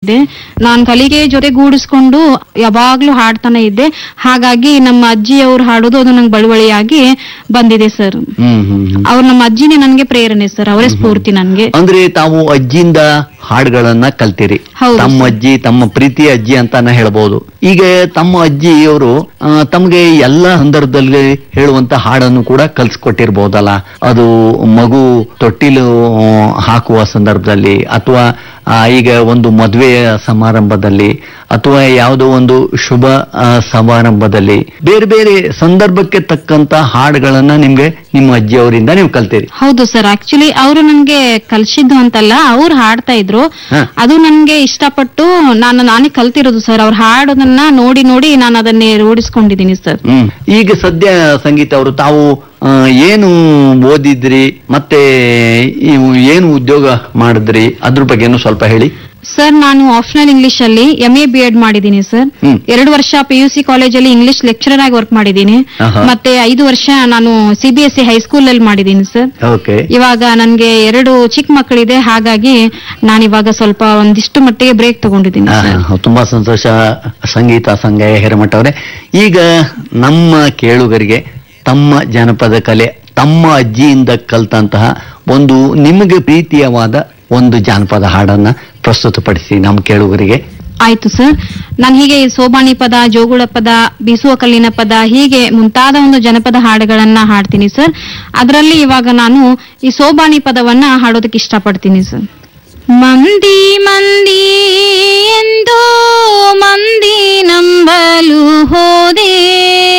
ಇದ್ದೆ ನಾನು ಕಲಿಗೆ ಜೊತೆಗೂಡಿಸ್ಕೊಂಡು ಯಾವಾಗ್ಲೂ ಹಾಡ್ತಾನೆ ಇದ್ದೆ ಹಾಗಾಗಿ ನಮ್ಮ ಅಜ್ಜಿಯವ್ರು ಹಾಡೋದು ಅದು ನಂಗೆ ಬಳುವಳಿಯಾಗಿ ಬಂದಿದೆ ಸರ್ ಹ್ಮ್ ಹ್ಮ್ ಹ್ಮ್. ಅವ್ರು ನಮ್ಮ ಅಜ್ಜಿನೇ ನನ್ಗೆ ಪ್ರೇರಣೆ ಸರ್ ಅವರೇ ಸ್ಫೂರ್ತಿ ನನ್ಗೆ ಅಂದ್ರೆ ತಾವು ಅಜ್ಜಿಯಿಂದ ಹಾಡುಗಳನ್ನ ಕಲ್ತಿರಿ ಹೌದು ತಮ್ಮ ಸರ್. ಅಜ್ಜಿ ತಮ್ಮ ಪ್ರೀತಿ ಅಜ್ಜಿ ಅಂತಾನೆ ಹೇಳ್ಬೋದು ಈಗ ತಮ್ಮ ಅಜ್ಜಿಯವರು ಆ, ತಮಗೆ ಎಲ್ಲ ಸಂದರ್ಭದಲ್ಲಿ ಹೇಳುವಂತ ಹಾಡನ್ನು ಕೂಡ ಕಲ್ಸ್ಕೊಟ್ಟಿರ್ಬೋದಲ್ಲ ಅದು ಮಗು ತೊಟ್ಟಿಲು ಆ, ಹಾಕುವ ಸಂದರ್ಭದಲ್ಲಿ ಅಥವಾ ಆ, ಈಗ ಒಂದು ಮದುವೆಯ ಸಮಾರಂಭದಲ್ಲಿ ಅಥವಾ ಯಾವುದೋ ಒಂದು ಶುಭ ಆ, ಸಮಾರಂಭದಲ್ಲಿ ಬೇರೆ ಬೇರೆ ಸಂದರ್ಭಕ್ಕೆ ತಕ್ಕಂತ ಹಾಡುಗಳನ್ನ ನಿಮ್ಗೆ ನಿಮ್ಮ ಅಜ್ಜಿಯವರಿಂದ ನೀವು ಕಲ್ತೀರಿ ಹೌದು ಸರ್ ಆಕ್ಚುಲಿ ಅವರು ನನ್ಗೆ ಕಲ್ಸಿದ್ದು ಅಂತಲ್ಲ ಅವ್ರು ಹಾಡ್ತಾ ಇದ್ರು ಹ. ಅದು ನನ್ಗೆ ಇಷ್ಟಪಟ್ಟು ನಾನು ನಾನೇ ಕಲ್ತಿರೋದು ಸರ್ ಅವ್ರು ಹಾಡೋದನ್ನ ನೋಡಿ ನೋಡಿ ನಾನು ಅದನ್ನೇ ರೂಢಿಸ್ಕೊಂಡಿದ್ದೀನಿ ಸರ್ ಹ್ಮ್ ಈಗ ಸದ್ಯ ಸಂಗೀತ ಅವರು ತಾವು ಆ, ಏನು ಓದಿದ್ರಿ ಮತ್ತೆ ಇವು ಏನು ಉದ್ಯೋಗ ಮಾಡಿದ್ರಿ ಅದ್ರ ಬಗ್ಗೆನೂ ಸ್ವಲ್ಪ ಹೇಳಿ ಸರ್ ನಾನು ಆಪ್ಷನಲ್ ಇಂಗ್ಲಿಷ್ ಅಲ್ಲಿ ಎಂ ಎ ಬಿ ಎಡ್ ಮಾಡಿದ್ದೀನಿ ಸರ್ ಹ್ಮ್. ಎರಡು ವರ್ಷ ಪಿ ಯು ಸಿ ಕಾಲೇಜಲ್ಲಿ ಇಂಗ್ಲಿಷ್ ಲೆಕ್ಚರರ್ ಆಗಿ ವರ್ಕ್ ಮಾಡಿದ್ದೀನಿ ಆಹಾ. ಮತ್ತೆ ಐದು ವರ್ಷ ನಾನು C B S C high school ಅಲ್ಲಿ ಮಾಡಿದ್ದೀನಿ ಸರ್ ಓಕೆ ಇವಾಗ ನನ್ಗೆ ಎರಡು ಚಿಕ್ಕ ಮಕ್ಕಳಿದೆ ಹಾಗಾಗಿ ನಾನು ಇವಾಗ ಸ್ವಲ್ಪ ಒಂದಿಷ್ಟು ಮಟ್ಟಿಗೆ ಬ್ರೇಕ್ ತಗೊಂಡಿದ್ದೀನಿ ಸರ್ ತುಂಬಾ ಸಂತೋಷ ಸಂಗೀತ ಸಂಗಯ ಹಿರಮಠ ಅವರೇ ಈಗ ನಮ್ಮ ಕೇಳುಗರಿಗೆ ತಮ್ಮ ಜನಪದ ಕಲೆ ತಮ್ಮ ಅಜ್ಜಿಯಿಂದ ಕಲ್ತಂತಹ ಒಂದು ನಿಮಗೆ ಪ್ರೀತಿಯವಾದ ಒಂದು ಜಾನಪದ ಹಾಡನ್ನ ಪ್ರಸ್ತುತಪಡಿಸಿ ನಮ್ಮ ಕೇಳುಗರಿಗೆ ಆಯ್ತು ಸರ್ ನಾನು ಹೀಗೆ ಈ ಸೋಬಾಣಿ ಪದ ಜೋಗುಳ ಪದ ಬೀಸುವ ಕಲ್ಲಿನ ಪದ ಹೀಗೆ ಮುಂತಾದ ಒಂದು ಜನಪದ ಹಾಡುಗಳನ್ನ ಹಾಡ್ತೀನಿ ಸರ್ ಅದರಲ್ಲಿ ಇವಾಗ ನಾನು ಈ ಸೋಬಾಣಿ ಪದವನ್ನ ಹಾಡೋದಕ್ಕೆ ಇಷ್ಟಪಡ್ತೀನಿ ಸರ್ ಮಂದಿ ಮಂದಿ ಎಂದು ಮಂದಿ ನಂಬಲು ಹೋದೆ